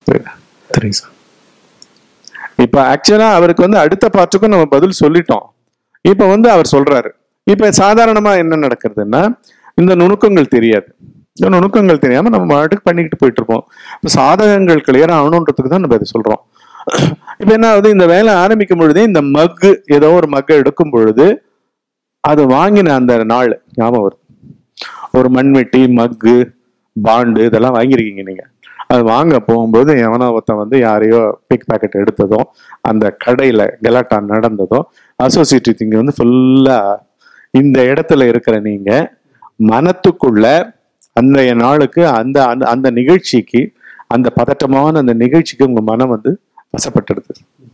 புரியுதா தெரியுது சார் இப்ப ஆக்சுவலா அவருக்கு வந்து அடுத்த பாட்டுக்கும் நம்ம பதில் சொல்லிட்டோம் இப்ப வந்து அவர் சொல்றாரு இப்ப சாதாரணமா என்ன நடக்கிறதுன்னா இந்த நுணுக்கங்கள் தெரியாது இந்த நுணுக்கங்கள் தெரியாம நம்ம பாட்டுக்கு பண்ணிக்கிட்டு போயிட்டு இருப்போம் இப்ப சாதகங்கள் கிளியர் ஆகணுன்றதுக்கு தான் நம்ம இதை சொல்றோம் இப்ப என்ன ஆகுது இந்த வேலை ஆரம்பிக்கும் பொழுதே இந்த மக்கு ஏதோ ஒரு மக்கை எடுக்கும் பொழுது அது வாங்கின அந்த நாள் ஞாபகம் வருது ஒரு மண்வெட்டி மக்கு பாண்டு இதெல்லாம் வாங்கியிருக்கீங்க நீங்க அது வாங்க போகும்போது எவனோ ஒருத்தன் வந்து யாரையோ பிக் பாக்கெட் எடுத்ததும் அந்த கடையில கலாட்டா நடந்ததும் அசோசியேட்டிவ் திங்க வந்து ஃபுல்லா இந்த இடத்துல இருக்கிற நீங்க மனத்துக்குள்ள அன்றைய நாளுக்கு அந்த அந்த அந்த நிகழ்ச்சிக்கு அந்த பதட்டமான அந்த நிகழ்ச்சிக்கு உங்க மனம் வந்து வசப்பட்டுடுது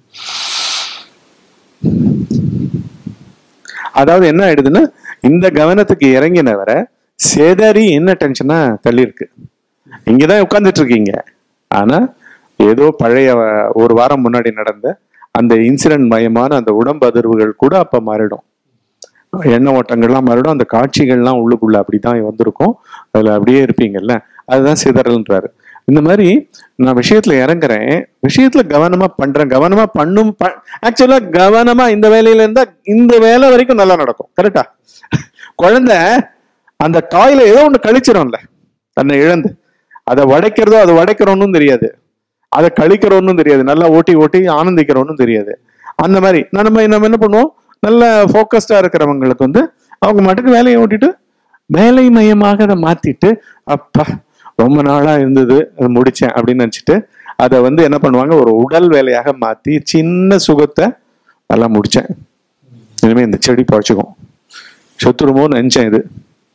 அதாவது என்ன ஆயிடுதுன்னா இந்த கவனத்துக்கு இறங்கினவரை சேதறி என்ன டென்ஷனா தள்ளி இருக்கு இங்கதான் உட்கார்ந்துட்டு இருக்கீங்க ஆனா ஏதோ பழைய அஹ், ஒரு வாரம் முன்னாடி நடந்த அந்த இன்சிடென்ட் மயமான அந்த உடம்பு அதிர்வுகள் கூட அப்ப மாறிடும் எண்ண ஓட்டங்கள்லாம் மாறிடும் அந்த காட்சிகள்லாம் உள்ளுக்குள்ள அப்படிதான் வந்திருக்கும் அதுல அப்படியே இருப்பீங்கல்ல அதுதான் சிதறல்ன்றாரு இந்த மாதிரி நான் விஷயத்துல இறங்குறேன் விஷயத்துல கவனமா பண்றேன் கவனமா பண்ணும் ஆக்சுவலா கவனமா இந்த வேலையில இருந்தா இந்த வேலை வரைக்கும் நல்லா நடக்கும் கரெக்டா குழந்தை அந்த டாய்ல ஏதோ ஒண்ணு கழிச்சிடும்ல தன்னை இழந்து அதை உடைக்கிறதோ அதை உடைக்கிறோன்னு தெரியாது அதை கழிக்கிறோன்னு தெரியாது நல்லா ஓட்டி ஓட்டி ஆனந்திக்கிறோன்னு தெரியாது அந்த மாதிரி நான் நம்ம நம்ம என்ன பண்ணுவோம் நல்ல ஃபோக்கஸ்டா இருக்கிறவங்களுக்கு வந்து அவங்க மட்டுக்கு வேலையை ஓட்டிட்டு வேலை மயமாக அதை மாத்திட்டு அப்பா ரொம்ப நாளா இருந்தது அதை முடிச்சேன் அப்படின்னு நினைச்சிட்டு அதை வந்து என்ன பண்ணுவாங்க ஒரு உடல் வேலையாக மாத்தி சின்ன சுகத்தை நல்லா முடிச்சேன் இனிமே இந்த செடி பழச்சுக்கும் செத்துருமோன்னு நினைச்சேன் இது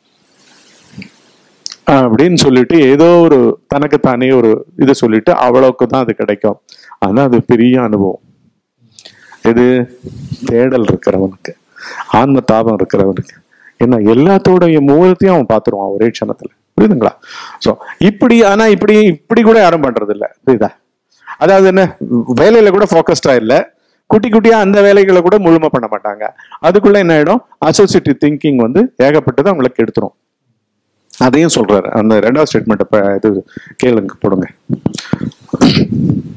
அப்படின்னு சொல்லிட்டு ஏதோ ஒரு தனக்குத்தானே ஒரு இதை சொல்லிட்டு அவ்வளவுக்கு தான் அது கிடைக்கும் ஆனா அது பெரிய அனுபவம் இது தேடல் இருக்கிறவனுக்கு ஆன்ம தாபம் இருக்கிறவனுக்கு ஏன்னா எல்லாத்தோடைய மூலத்தையும் அவன் பார்த்துருவான் ஒரே க்ஷணத்துல புரியுதுங்களா சோ இப்படி ஆனா இப்படி இப்படி கூட யாரும் பண்றது இல்ல புரியுதா அதாவது என்ன வேலையில கூட ஃபோக்கஸ்டா இல்ல குட்டி குட்டியா அந்த வேலைகளை கூட முழுமை பண்ண மாட்டாங்க அதுக்குள்ள என்ன ஆயிடும் அசோசியேட்டிவ் திங்கிங் வந்து ஏகப்பட்டது அவங்களுக்கு எடுத்துரும் அதையும் சொல்றாரு அந்த ரெண்டாவது ஸ்டேட்மெண்ட் இது கேளுங்க போடுங்க